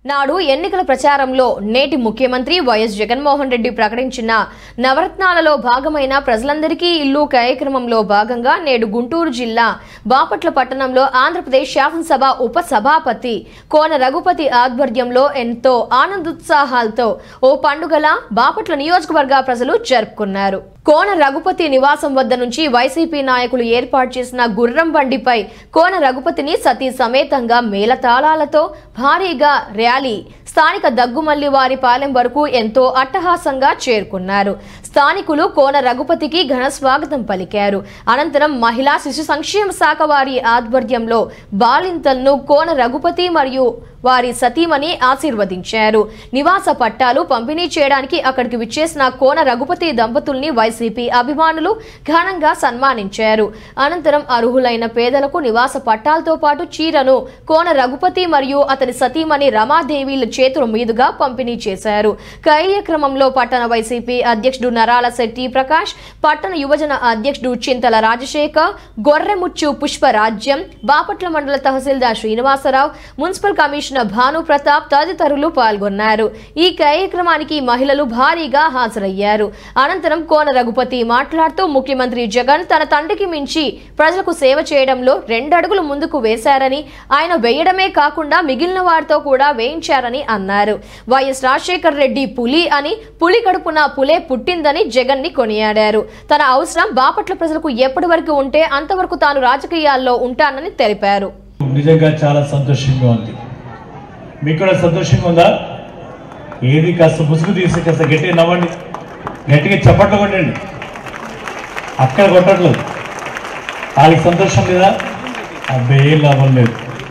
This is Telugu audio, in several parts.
నాడు ఎన్నికల ప్రచారంలో నేటి ముఖ్యమంత్రి వైఎస్ జగన్మోహన్ రెడ్డి ప్రకటించిన నవరత్నాలలో భాగమైన ప్రజలందరికీ ఇల్లు కార్యక్రమంలో భాగంగా నేడు గుంటూరు జిల్లా బాపట్ల పట్టణంలో ఆంధ్రప్రదేశ్ శాసనసభ ఉప సభాపతి కోన రఘుపతి ఆధ్వర్యంలో ఎంతో ఆనందోత్సాహాలతో ఓ పండుగల బాపట్ల నియోజకవర్గ ప్రజలు జరుపుకున్నారు కోన రఘుపతి నివాసం వద్ద నుంచి వైసీపీ నాయకులు ఏర్పాటు చేసిన గుర్రం బండిపై కోన రఘుపతిని సతీ సమేతంగా మేళతాళాలతో భారీగా ర్యాలీ స్థానిక దగ్గుమల్లి వారి పాలెం వరకు ఎంతో అట్టహాసంగా చేరుకున్నారు స్థానికులు కోన రఘుపతికి ఘన స్వాగతం పలికారు అనంతరం మహిళా శిశు సంక్షేమ శాఖ వారి ఆధ్వర్యంలో బాలింతలను కోన రఘుపతి మరియు వారి సతీమణి ఆశీర్వదించారు నివాస పట్టాలు పంపిణీ చేయడానికి అక్కడికి విచ్చేసిన కోన రఘుపతి దంపతుల్ని వైసీపీ అభిమానులు ఘనంగా సన్మానించారు అనంతరం అర్హులైన పేదలకు నివాస పట్టాలతో పాటు చీరను కోన రఘుపతి మరియు అతని సతీమణి రమాదేవిల చేతుల మీదుగా పంపిణీ చేశారు కార్యక్రమంలో పట్టణ వైసీపీ అధ్యక్షుడు నరాల శెట్టి ప్రకాష్ పట్టణ యువజన అధ్యక్షుడు చింతల రాజశేఖర్ గొర్రెముచ్చు పుష్పరాజ్యం బాపట్ల మండల తహసీల్దార్ శ్రీనివాసరావు మున్సిపల్ కమిషనర్ భాను ప్రతాప్ తదితరులు పాల్గొన్నారు ఈ కార్యక్రమానికి మహిళలు భారీగా హాజరయ్యారు అనంతరం కోన రఘుపతి మాట్లాడుతూ ముఖ్యమంత్రి జగన్ తన తండ్రికి మించి ప్రజలకు సేవ చేయడంలో రెండడుగులు ముందుకు వేశారని ఆయన వేయడమే కాకుండా మిగిలిన వారితో కూడా వేయించారని అన్నారు వైఎస్ రాజశేఖర్ రెడ్డి పులి అని పులి కడుపున పులే పుట్టిందని జగన్ ని కొనియాడారు తన అవసరం బాపట్ల ప్రజలకు ఎప్పటి వరకు ఉంటే అంతవరకు తాను రాజకీయాల్లో ఉంటానని తెలిపారు నిజంగా చాలా సంతోషంగా ఉంది మీకు కూడా సంతోషంగా ఉందా ఏది కాస్త ముసుగు తీసి కాస్త గట్టిగా నవ్వండి గట్టిగా చప్పట్లు కొట్టండి అక్కడ కొట్టట్లేదు వాళ్ళకి సంతోషం లేదా అబ్బే ఏం లాభం లేదు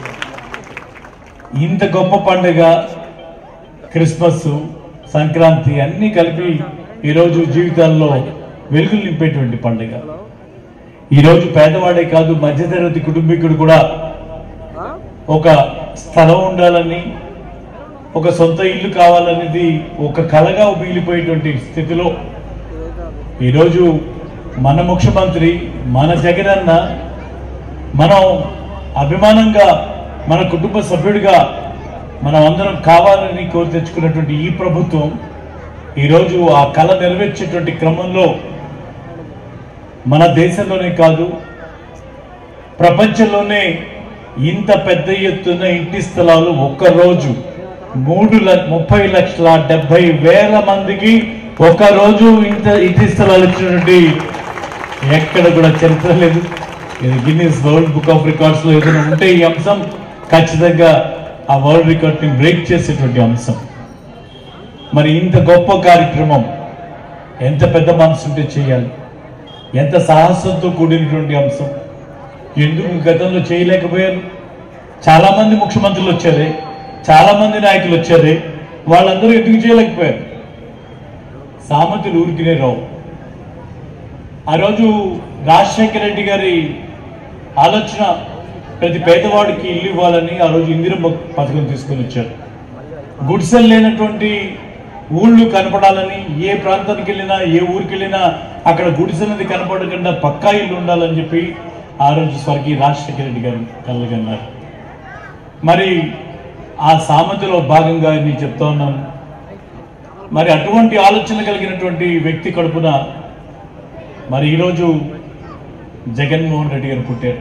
ఇంత గొప్ప పండుగ క్రిస్మస్ సంక్రాంతి అన్నీ కలిపి ఈరోజు జీవితాల్లో వెలుగులు నింపేటువంటి పండుగ ఈరోజు పేదవాడే కాదు మధ్యతరగతి కుటుంబీకుడు కూడా ఒక స్థలం ఉండాలని ఒక సొంత ఇల్లు కావాలనేది ఒక కలగా మిగిలిపోయేటువంటి స్థితిలో ఈరోజు మన ముఖ్యమంత్రి మన జగనన్న మనం అభిమానంగా మన కుటుంబ సభ్యుడిగా మనం అందరం కావాలని కోరి తెచ్చుకున్నటువంటి ఈ ప్రభుత్వం ఈరోజు ఆ కళ నెరవేర్చేటువంటి క్రమంలో మన దేశంలోనే కాదు ప్రపంచంలోనే ఇంత పెద్ద ఎత్తున ఇంటి స్థలాలు ఒక్క రోజు మూడు ల- ముప్పై లక్షల డెబ్బై వేల మందికి ఒక రోజు ఇంత ఇంటి స్థలాలు ఇచ్చినటువంటి ఎక్కడ కూడా చరిత్ర లేదు ఇది Guinness world book of records లో ఏదైనా ఉంటే ఈ అంశం ఖచ్చితంగా ఆ వరల్డ్ రికార్డ్ ని బ్రేక్ చేసేటువంటి అంశం మరి ఇంత గొప్ప కార్యక్రమం ఎంత పెద్ద మనసు ఉంటే చేయాలి ఎంత సాహసంతో కూడినటువంటి అంశం ఎందుకు గతంలో చేయలేకపోయారు చాలా మంది ముఖ్యమంత్రులు వచ్చారే చాలా మంది నాయకులు వచ్చారే వాళ్ళందరూ ఎందుకు చేయలేకపోయారు సామెతలు ఊరికినే రావు ఆ రోజు రాజశేఖర రెడ్డి గారి ఆలోచన ప్రతి పేదవాడికి ఇల్లు ఇవ్వాలని ఆ రోజు ఇందిరమ్మ పథకం తీసుకొని వచ్చారు గుడిసెలు లేనటువంటి ఊళ్ళు కనపడాలని ఏ ప్రాంతానికి వెళ్ళినా ఏ ఊరికి వెళ్ళినా అక్కడ గుడిసెలది కనపడకుండా పక్కా ఇల్లు ఉండాలని చెప్పి ఆ రోజు స్వర్గీయ రాజశేఖర రెడ్డి గారు కలగన్నారు మరి ఆ సామెతలో భాగంగా నేను చెప్తా ఉన్నాను మరి అటువంటి ఆలోచన కలిగినటువంటి వ్యక్తి కడుపున మరి ఈరోజు జగన్మోహన్ రెడ్డి గారు పుట్టారు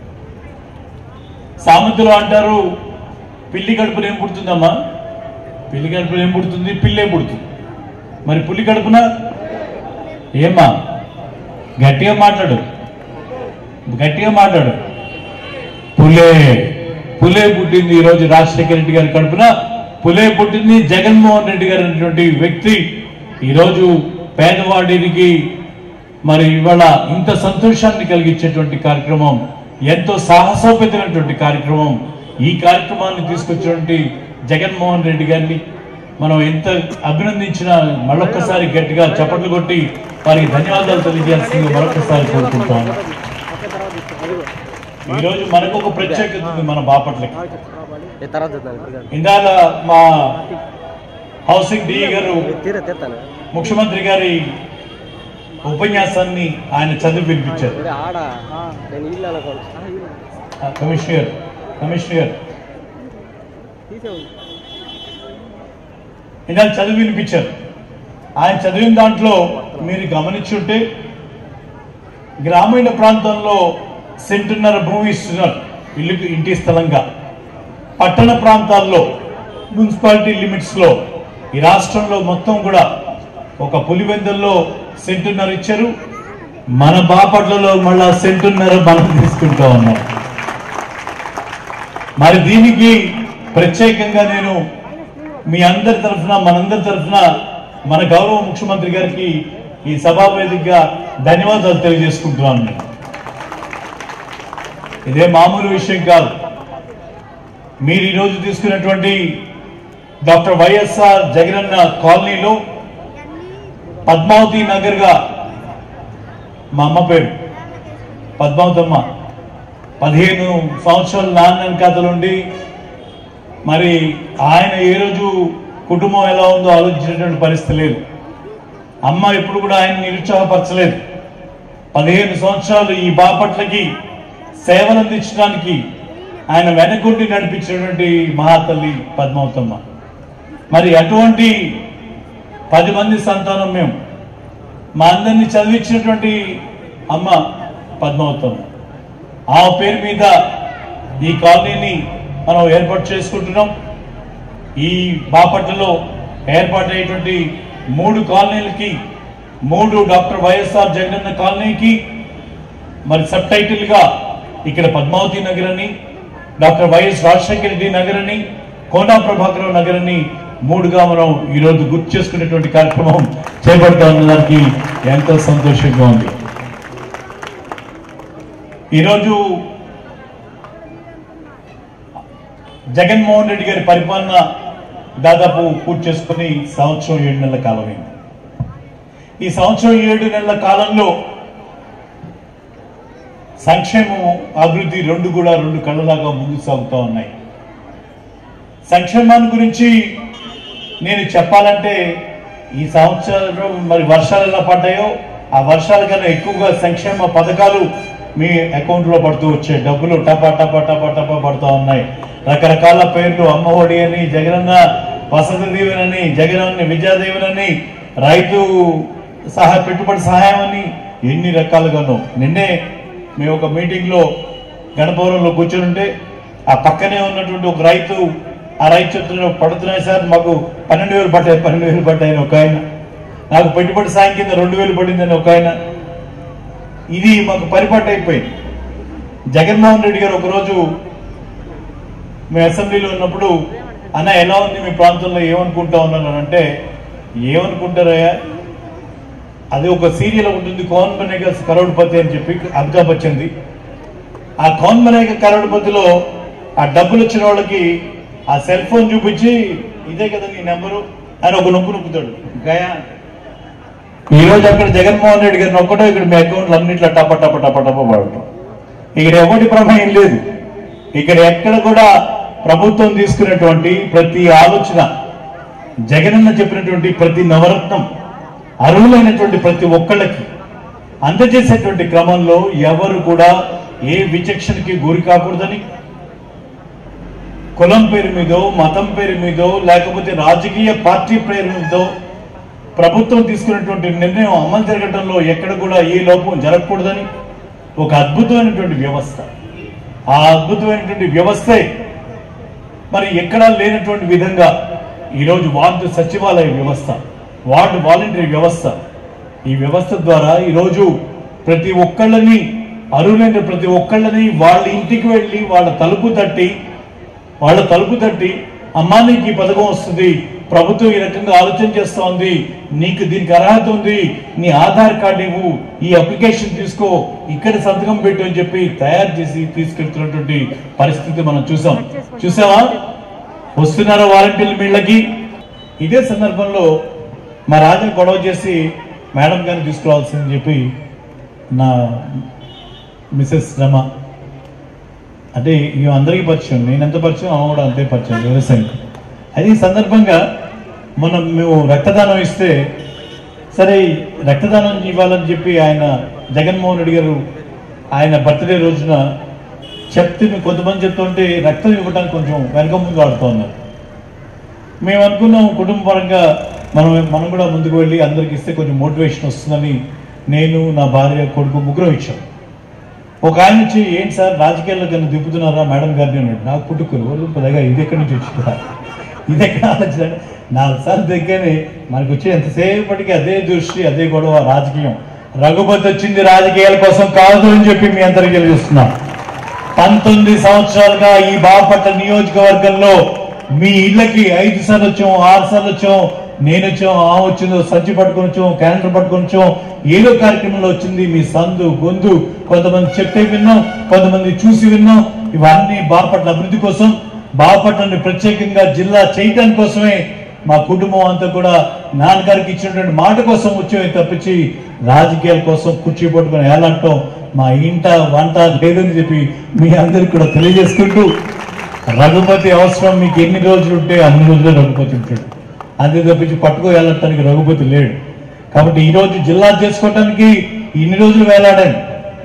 సామెతలు అంటారు పిల్లి కడుపున ఏం పుడుతుందమ్మా పిల్లి కడుపున ఏం పుడుతుంది పిల్లే పుడుతుంది మరి పులి కడుపున ఏమ్మా గట్టిగా మాట్లాడు గట్టిగా మాట్లాడు పులే పులే పుట్టింది ఈరోజు రాజశేఖర రెడ్డి గారి కడుపున పులే పుట్టింది జగన్మోహన్ రెడ్డి గారు అనేటువంటి వ్యక్తి ఈరోజు పేదవాడికి మరి ఇవాళ ఇంత సంతోషాన్ని కలిగించేటువంటి కార్యక్రమం ఎంతో సాహసోపేతమైనటువంటి కార్యక్రమం ఈ కార్యక్రమాన్ని తీసుకొచ్చినటువంటి జగన్మోహన్ రెడ్డి గారిని మనం ఎంత అభినందించినా మరొక్కసారి గట్టిగా చప్పట్లు కొట్టి వారికి ధన్యవాదాలు తెలియజేయాల్సింది మరొకసారి కోరుకుంటాను ఈరోజు మనకు ఒక ప్రత్యేకత ఉంది మన బాపట్లకి ఏ తర్వాత చెప్తాను ఇప్పుడు కాదు. ఇందాక మా హౌసింగ్ డి గారు తీరే తెస్తాను ముఖ్యమంత్రి గారి ఉపన్యాసాన్ని ఆయన చదివి వినిపించారు ఇప్పుడు ఆడ నేను ఇల్లు అనుకోండి ఆ, కమిషనర్ కమిషనర్ తీసే ఇలా చదివి వినిపించారు ఆయన చదివిన దాంట్లో మీరు గమనించుంటే గ్రామీణ ప్రాంతంలో సెంటున్నర భూమి ఇస్తున్నారు ఇల్లు ఇంటి స్థలంగా పట్టణ ప్రాంతాల్లో మున్సిపాలిటీ లిమిట్స్ లో ఈ రాష్ట్రంలో మొత్తం కూడా ఒక పులివెందుల్లో సెంటున్నర ఇచ్చారు మన బాపట్లలో మళ్ళా సెంటున్నర మనం తీసుకుంటా ఉన్నాం మరి దీనికి ప్రత్యేకంగా నేను మీ అందరి తరఫున మనందరి తరఫున మన గౌరవ ముఖ్యమంత్రి గారికి ఈ సభా వేదికగా ధన్యవాదాలు తెలియజేసుకుంటున్నాను నేను. ఇదే మామూలు విషయం కాదు మీరు ఈరోజు తీసుకున్నటువంటి డాక్టర్ వైఎస్ఆర్ జగనన్న కాలనీలో పద్మావతి నగర్గా మా అమ్మ పేరు పద్మావతమ్మ పదిహేను సంవత్సరాల నాన్న కథలుండి మరి ఆయన ఏ రోజు కుటుంబం ఎలా ఉందో ఆలోచించేటువంటి పరిస్థితి లేదు అమ్మ ఎప్పుడు కూడా ఆయన నిరుత్సాహపరచలేదు పదిహేను సంవత్సరాలు ఈ బాపట్లకి సేవలు అందించడానికి ఆయన వెనకుండి నడిపించినటువంటి మహాతల్లి పద్మావతమ్మ మరి అటువంటి పది మంది సంతానం మేము మా అందరినీ చదివించినటువంటి అమ్మ పద్మావతమ్మ ఆ పేరు మీద ఈ కాలనీని మనం ఏర్పాటు చేసుకుంటున్నాం ఈ బాపట్లలో ఏర్పాటయ్యేటువంటి మూడు కాలనీలకి మూడు డాక్టర్ వైఎస్ఆర్ జగనన్న కాలనీకి మరి సబ్ టైటిల్ గా ఇక్కడ పద్మావతి నగర్ అని డాక్టర్ వైఎస్ రాజశేఖర రెడ్డి నగర్ అని కోనా ప్రభాకర్ నగర్ అని మూడుగా మనం ఈరోజు గుర్తు చేసుకునేటువంటి కార్యక్రమం చేపడతా ఉన్నదానికి ఎంతో సంతోషంగా ఉంది ఈరోజు జగన్మోహన్ రెడ్డి గారి పరిపాలన దాదాపు పూర్తి చేసుకుని సంవత్సరం ఏడు నెలల కాలమైంది ఈ సంవత్సరం ఏడు నెలల కాలంలో సంక్షేమం అభివృద్ధి రెండు కూడా రెండు కళ్ళలాగా ముందుకు సాగుతూ ఉన్నాయి సంక్షేమాన్ని గురించి నేను చెప్పాలంటే ఈ సంవత్సరం మరి వర్షాలు ఎలా పడ్డాయో ఆ వర్షాల కన్నా ఎక్కువగా సంక్షేమ పథకాలు మీ అకౌంట్లో పడుతూ వచ్చాయి డబ్బులు టపా టపా టపా టపా పడుతూ ఉన్నాయి రకరకాల పేర్లు అమ్మఒడి అని జగనన్న వసతి దీవెనని జగనన్న విద్యాదీవెనని రైతు సహాయ పెట్టుబడి సహాయం అని ఎన్ని రకాలుగానో నిన్నే మేము ఒక మీటింగ్లో గణపవరంలో కూర్చొని ఉంటే ఆ పక్కనే ఉన్నటువంటి ఒక రైతు ఆ రైతు చెప్తున్న పడుతున్నాయి సార్ మాకు పన్నెండు వేలు పడ్డాయి పన్నెండు వేలు పడ్డాయని ఒక ఆయన నాకు పెట్టుబడి సాయం కింద రెండు వేలు పడిందని ఒక ఆయన ఇది మాకు పరిపాటు అయిపోయింది జగన్మోహన్ రెడ్డి గారు ఒకరోజు మేము అసెంబ్లీలో ఉన్నప్పుడు అన్న ఎలా ఉంది మీ ప్రాంతంలో ఏమనుకుంటా ఉన్నాను అని అంటే ఏమనుకుంటారయ్యా అది ఒక సీరియల్ ఉంటుంది కౌన్ బనేగా కరోడ్పతి అని చెప్పి అమితాబ్ బచ్చన్ది ఆ కౌన్ బనేగా కరోడ్పతిలో ఆ డబ్బులు వచ్చిన వాళ్ళకి ఆ సెల్ ఫోన్ చూపించి ఇదే కదా నీ నెంబరు అని ఒక నొక్కు నొక్కుతాడు గయా ఈ రోజు అక్కడ జగన్మోహన్ రెడ్డి గారిని ఒక్కటో ఇక్కడ మీ అకౌంట్లు అన్నిట్లో టప టప టప టప పడటం ఇక్కడ ఎవరి ప్రమేయం లేదు ఇక్కడ ఎక్కడ కూడా ప్రభుత్వం తీసుకున్నటువంటి ప్రతి ఆలోచన జగనన్న చెప్పినటువంటి ప్రతి నవరత్నం అర్హులైనటువంటి ప్రతి ఒక్కళ్ళకి అందజేసేటువంటి క్రమంలో ఎవరు కూడా ఏ విచక్షణకి గురి కాకూడదని కులం పేరు మీదో మతం పేరు మీదో లేకపోతే రాజకీయ పార్టీ పేరు మీదో ప్రభుత్వం తీసుకున్నటువంటి నిర్ణయం అమలు జరగడంలో ఎక్కడ కూడా ఏ లోపం జరగకూడదని ఒక అద్భుతమైనటువంటి వ్యవస్థ ఆ అద్భుతమైనటువంటి వ్యవస్థే మరి ఎక్కడా లేనటువంటి విధంగా ఈరోజు వార్డు సచివాలయ వ్యవస్థ వార్డు వాలంటరీ వ్యవస్థ ఈ వ్యవస్థ ద్వారా ఈరోజు ప్రతి ఒక్కళ్ళని అరువులైన ప్రతి ఒక్కళ్ళని వాళ్ళ ఇంటికి వెళ్ళి వాళ్ళ తలుపు తట్టి వాళ్ళ తలుపు తట్టి అమ్మా నీకు ఈ పథకం వస్తుంది ప్రభుత్వం ఈ రకంగా ఆలోచన చేస్తోంది నీకు దీనికి అర్హత ఉంది నీ ఆధార్ కార్డు ఇవ్వు ఈ అప్లికేషన్ తీసుకో ఇక్కడ సంతకం పెట్టు అని చెప్పి తయారు చేసి తీసుకెళ్తున్నటువంటి పరిస్థితి మనం చూసాం చూసావా వస్తున్నారా వాలంటీర్లు వీళ్ళకి ఇదే సందర్భంలో మా రాజు గొడవ చేసి మేడం గారిని తీసుకురావాల్సిందని చెప్పి నా మిసెస్ రమ అంటే ఇవి అందరికీ పరిచయం నేను ఎంత పరిచయం ఆమె కూడా అంతే పరిచయం వ్యవసాయం అది ఈ సందర్భంగా మనం మేము రక్తదానం ఇస్తే సరే ఈ రక్తదానం ఇవ్వాలని చెప్పి ఆయన జగన్మోహన్ రెడ్డి గారు ఆయన బర్త్డే రోజున చెప్తే కొంతమంది చెప్తుంటే రక్తం ఇవ్వడానికి కొంచెం వెనక ముందు ఆడుతూ ఉన్నారు మేము అనుకున్నాం కుటుంబ పరంగా మనం మనం కూడా ముందుకు వెళ్ళి అందరికి ఇస్తే కొంచెం మోటివేషన్ వస్తుందని నేను నా భార్య కొడుకు ముగ్గురం ఇచ్చాం ఒక ఆయన వచ్చి ఏంటి సార్ రాజకీయాల్లో కన్నా దిప్పుతున్నారా మేడం గారిని అన్నాడు నాకు పుట్టుకుని వాళ్ళు పదగా ఇది ఎక్కడి నుంచి వచ్చిందా ఇది ఎక్కడ ఆలోచన నాలుగు సార్లు దగ్గరనే మనకు వచ్చే ఎంతసేపటికి అదే దృష్టి అదే గొడవ రాజకీయం రఘుపతి వచ్చింది రాజకీయాల కోసం కాదు అని చెప్పి మీ అందరికీ తెలియజేస్తున్నాం పంతొమ్మిది సంవత్సరాలుగా ఈ బాపట్ల నియోజకవర్గంలో మీ ఇళ్ళకి ఐదు సార్లు వచ్చాం ఆరు సార్లు వచ్చాం నేను వచ్చాం ఆ వచ్చిందో సంచి పట్టుకొని వచ్చాం క్యాలెండర్ పట్టుకొని వచ్చాం ఏదో కార్యక్రమంలో వచ్చింది మీ సందు గొంతు కొంతమంది చెప్తే విన్నాం కొంతమంది చూసి విన్నాం ఇవన్నీ బాపట్ల అభివృద్ధి కోసం బాపట్లని ప్రత్యేకంగా జిల్లా చేయటం కోసమే మా కుటుంబం అంతా కూడా నాన్నగారికి ఇచ్చినటువంటి మాట కోసం వచ్చే తప్పించి రాజకీయాల కోసం కుర్చీ పట్టుకొని ఏలంటాం మా ఇంట వంట లేదని చెప్పి మీ అందరికి కూడా తెలియజేసుకుంటూ రఘుపతి అవసరం మీకు ఎన్ని రోజులు ఉంటే అన్ని రోజులే రఘుపతి ఉంటాడు అంతే తప్పించి పట్టుకో వెళ్ళటానికి రఘుపతి లేడు కాబట్టి ఈ రోజు జిల్లా చేసుకోవటానికి ఇన్ని రోజులు వేలాడాను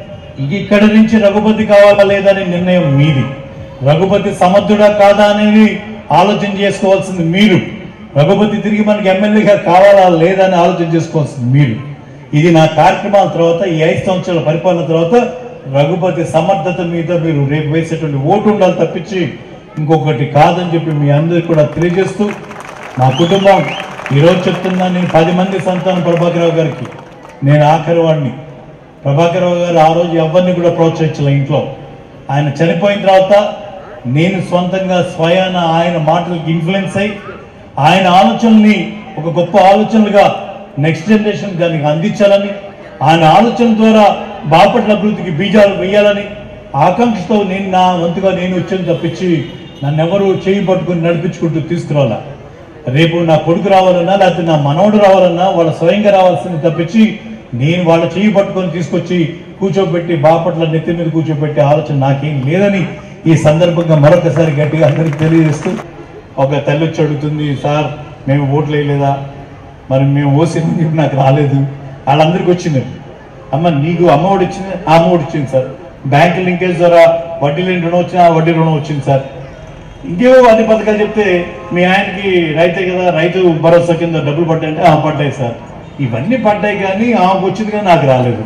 ఇక్కడ నుంచి రఘుపతి కావాలా లేదనే నిర్ణయం మీది రఘుపతి సమర్థుడా కాదా అనేది ఆలోచన చేసుకోవాల్సింది మీరు రఘుపతి తిరిగి మనకి ఎమ్మెల్యేగా కావాలా లేదా అని ఆలోచన చేసుకోవాల్సింది మీరు ఇది నా కార్యక్రమాల తర్వాత ఈ ఐదు సంవత్సరాల పరిపాలన తర్వాత రఘుపతి సమర్థత మీద మీరు రేపు వేసేటువంటి ఓటు ఉండాలి తప్పించి ఇంకొకటి కాదని చెప్పి మీ అందరికి కూడా తెలియజేస్తూ మా కుటుంబం ఈరోజు చెప్తున్నా నేను పది మంది సంతానం ప్రభాకరరావు గారికి నేను ఆఖరి వాడిని ప్రభాకరరావు గారు ఆ రోజు ఎవరిని కూడా ప్రోత్సహించలే ఇంట్లో ఆయన చనిపోయిన తర్వాత నేను సొంతంగా స్వయాన ఆయన మాటలకి ఇన్ఫ్లుయెన్స్ అయి ఆయన ఆలోచనల్ని ఒక గొప్ప ఆలోచనలుగా నెక్స్ట్ జనరేషన్ దానికి అందించాలని ఆయన ఆలోచన ద్వారా బాపట్ల అభివృద్ధికి బీజాలు వేయాలని ఆకాంక్షతో నేను నా వంతుగా నేను వచ్చాను తప్పించి నన్ను ఎవరు చేయి పట్టుకుని నడిపించుకుంటూ తీసుకురావాలా రేపు నా కొడుకు రావాలన్నా లేకపోతే నా మనవడు రావాలన్నా వాళ్ళ స్వయంగా రావాల్సింది తప్పించి నేను వాళ్ళ చేయి పట్టుకొని తీసుకొచ్చి కూర్చోబెట్టి బాపట్ల నెత్తి మీద కూర్చోబెట్టే ఆలోచన నాకేం లేదని ఈ సందర్భంగా మరొకసారి గట్టిగా అందరికి తెలియజేస్తూ ఒక తల్లి వచ్చి అడుగుతుంది సార్ మేము ఓట్లు వేయలేదా మరి మేము ఓసింది చెప్పి నాకు రాలేదు వాళ్ళందరికీ వచ్చింది అమ్మ నీకు అమ్మఒడి వచ్చింది ఆ అమ్మఒడి వచ్చింది సార్ బ్యాంక్ లింకేజ్ ద్వారా వడ్డీ లేని రుణం వచ్చింది ఆ వడ్డీ రుణం వచ్చింది సార్ ఇంకేవో అన్ని పథకాలు చెప్తే మీ ఆయనకి రైతే కదా రైతు భరోసా కింద డబ్బులు పడ్డాయంటే ఆ పడ్డాయి సార్ ఇవన్నీ పడ్డాయి కానీ ఆమెకు వచ్చింది కానీ నాకు రాలేదు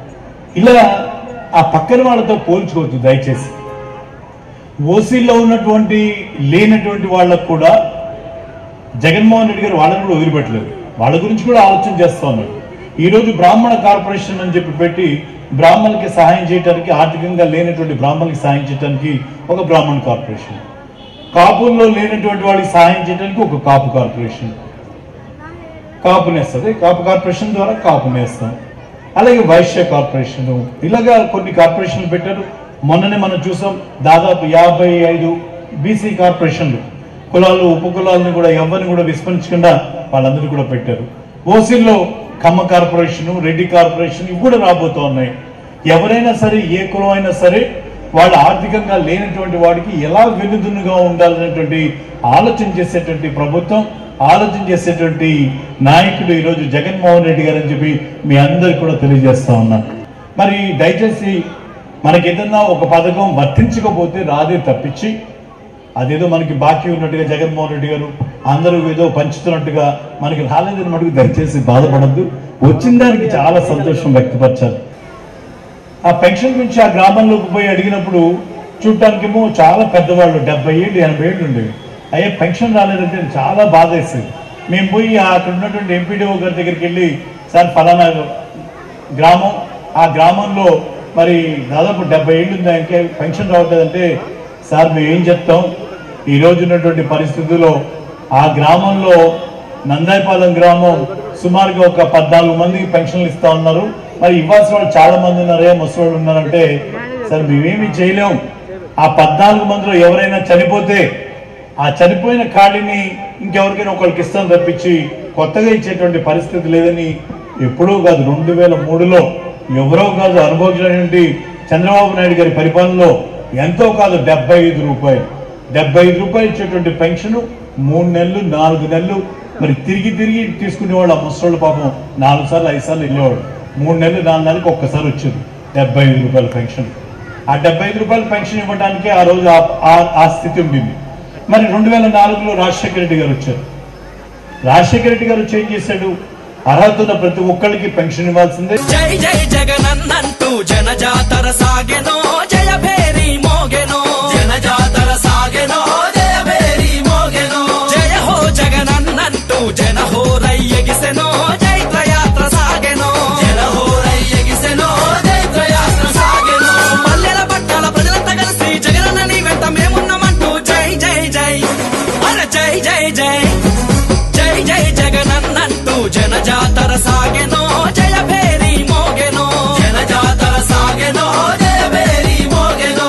ఇలా ఆ పక్కన వాళ్ళతో పోల్చుకోవద్దు దయచేసి ఓసీలో ఉన్నటువంటి లేనటువంటి వాళ్ళకు కూడా జగన్మోహన్ రెడ్డి గారు వాళ్ళని కూడా వదిలిపెట్టలేదు వాళ్ళ గురించి కూడా ఆలోచన చేస్తా ఉన్నారు ఈ రోజు బ్రాహ్మణ కార్పొరేషన్ అని చెప్పి పెట్టి బ్రాహ్మణులకి సహాయం చేయడానికి ఆర్థికంగా లేనటువంటి బ్రాహ్మణులకి సహాయం చేయడానికి ఒక బ్రాహ్మణ కార్పొరేషన్ కాపుల్లో లేనటువంటి వాళ్ళకి సహాయం చేయడానికి ఒక కాపు కార్పొరేషన్ కాపు నేస్తుంది కాపు కార్పొరేషన్ ద్వారా కాపు నేస్తాం అలాగే వైశ్య కార్పొరేషన్ ఇలాగా కొన్ని కార్పొరేషన్లు పెట్టారు మొన్ననే మనం చూసాం దాదాపు యాభై ఐదు బీసీ కార్పొరేషన్లు కులాలు ఉప కులాలను కూడా ఎవరిని కూడా విస్మరించకుండా వాళ్ళందరూ కూడా పెట్టారు ఓసీల్లో కమ్మ కార్పొరేషన్ రెడ్డి కార్పొరేషన్ ఇవి కూడా రాబోతూ ఉన్నాయి ఎవరైనా సరే ఏ కులం అయినా సరే వాళ్ళు ఆర్థికంగా లేనటువంటి వాడికి ఎలా వెన్నుదున్నుగా ఉండాలనేటువంటి ఆలోచన చేసేటువంటి ప్రభుత్వం ఆలోచన చేసేటువంటి నాయకుడు ఈరోజు జగన్మోహన్ రెడ్డి గారు అని చెప్పి మీ అందరికి కూడా తెలియజేస్తా ఉన్నాను మరి దయచేసి మనకి ఏదన్నా ఒక పథకం వర్తించకపోతే రాదే తప్పించి అదేదో మనకి బాకీ ఉన్నట్టుగా జగన్మోహన్ రెడ్డి గారు అందరూ ఏదో పంచుతున్నట్టుగా మనకి రాలేదని మటుకు దయచేసి బాధపడద్దు వచ్చిన దానికి చాలా సంతోషం వ్యక్తపరచాలి ఆ పెన్షన్ గురించి ఆ గ్రామంలోకి పోయి అడిగినప్పుడు చూడటానికేమో చాలా పెద్దవాళ్ళు డెబ్బై ఏళ్ళు ఎనభై ఏళ్ళు ఉండేవి అయ్యే పెన్షన్ రాలేదంటే చాలా బాధ వేసేది మేము పోయి ఆ అక్కడ ఉన్నటువంటి ఎంపీడీఓ గారి దగ్గరికి వెళ్ళి సార్ ఫలానా గ్రామం ఆ గ్రామంలో మరి దాదాపు డెబ్బై ఏళ్ళు ఉంది ఆయనకి పెన్షన్ రావట్లేదంటే సార్ మేము ఏం చెప్తాం ఈ రోజు ఉన్నటువంటి పరిస్థితుల్లో ఆ గ్రామంలో నందాయపాలెం గ్రామం సుమారుగా ఒక పద్నాలుగు మందికి పెన్షన్లు ఇస్తా ఉన్నారు మరి ఇవ్వాల్సిన వాళ్ళు చాలా మంది ఉన్నారే ముసలి ఉన్నారంటే సార్ మేమేమి చేయలేం ఆ పద్నాలుగు మందిలో ఎవరైనా చనిపోతే ఆ చనిపోయిన ఖాళీని ఇంకెవరికైనా ఒకరికి ఇస్తాం తప్పించి కొత్తగా ఇచ్చేటువంటి పరిస్థితి లేదని ఎప్పుడో కాదు రెండు వేల మూడులో ఎవరో కాదు అనుభవించినటువంటి చంద్రబాబు నాయుడు గారి పరిపాలనలో ఎంతో కాదు డెబ్బై ఐదు రూపాయలు డెబ్బై ఐదు రూపాయలు ఇచ్చేటువంటి పెన్షన్ మూడు నెలలు నాలుగు నెలలు మరి తిరిగి తిరిగి తీసుకునేవాళ్ళు ఆ ముసలోళ్ళు పాపం నాలుగు సార్లు ఐదు సార్లు వెళ్ళేవాడు మూడు నెలలు నాలుగు నెలలకు ఒక్కసారి వచ్చేది డెబ్బై ఐదు రూపాయల పెన్షన్ ఆ డెబ్బై ఐదు రూపాయల పెన్షన్ ఇవ్వడానికి ఆ రోజు ఆ- ఆ- ఆ స్థితి ఉండింది మరి రెండు వేల నాలుగులో రాజశేఖర రెడ్డి గారు వచ్చారు రాజశేఖర రెడ్డి గారు వచ్చి ఏం చేశాడు అర్హత ఉన్న ప్రతి ఒక్కరికి పెన్షన్ ఇవ్వాల్సిందే జై జై జగనన్నంటూ జన జాతర సాగెనో జయ భేరి మోగెనో జన జాతర సాగెనో జయ భేరి మోగెనో జయ హో జగనన్నంటూ జన హో రయ్యగిసెనో జైత్రయాత్ర సాగెనో జన హో రయ్యగిసెనో జైత్రయాత్ర సాగెనో పల్లెల పట్టాల ప్రజలంతా కలిసి జగనన్న నీ వెంట మేమున్నామంటూ జై జై జై అర జై జై జై జై జై జగనన్నంటూ జన జాతర సాగెనో జయ భేరి మోగెనో జన జాతర సాగెనో జయ భేరి మోగెనో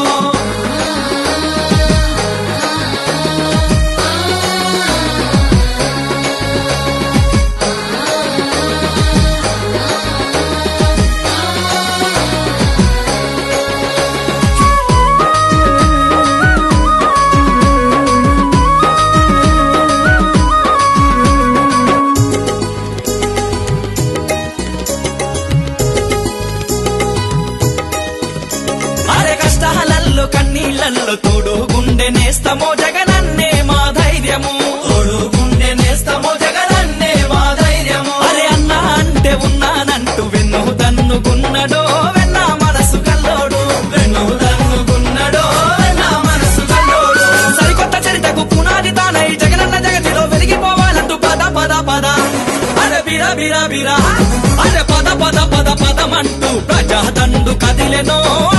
అరే కష్టాలల్లో కన్నీళ్ళల్లో తోడు గుండె నేస్తమో జగనన్నే మా ధైర్యము తోడు గుండె నేస్తమో జగనన్నే మా ధైర్యము అరే అన్న అంటే ఉన్నానంటూ వెన్ను తన్నుకున్నడో వెన్న మనసు కల్లోడు వెన్ను తన్నుకున్నడో వెన్న మనసు కల్లోడు సరికొత్త చరితకు పునాది తానై జగనన్న జగతిలో వెలిగిపోవాలంటూ పద పద పద అరే బిర బిర బిర అరే పద పద పద పదమంటూ ప్రజాదండు కదిలెనో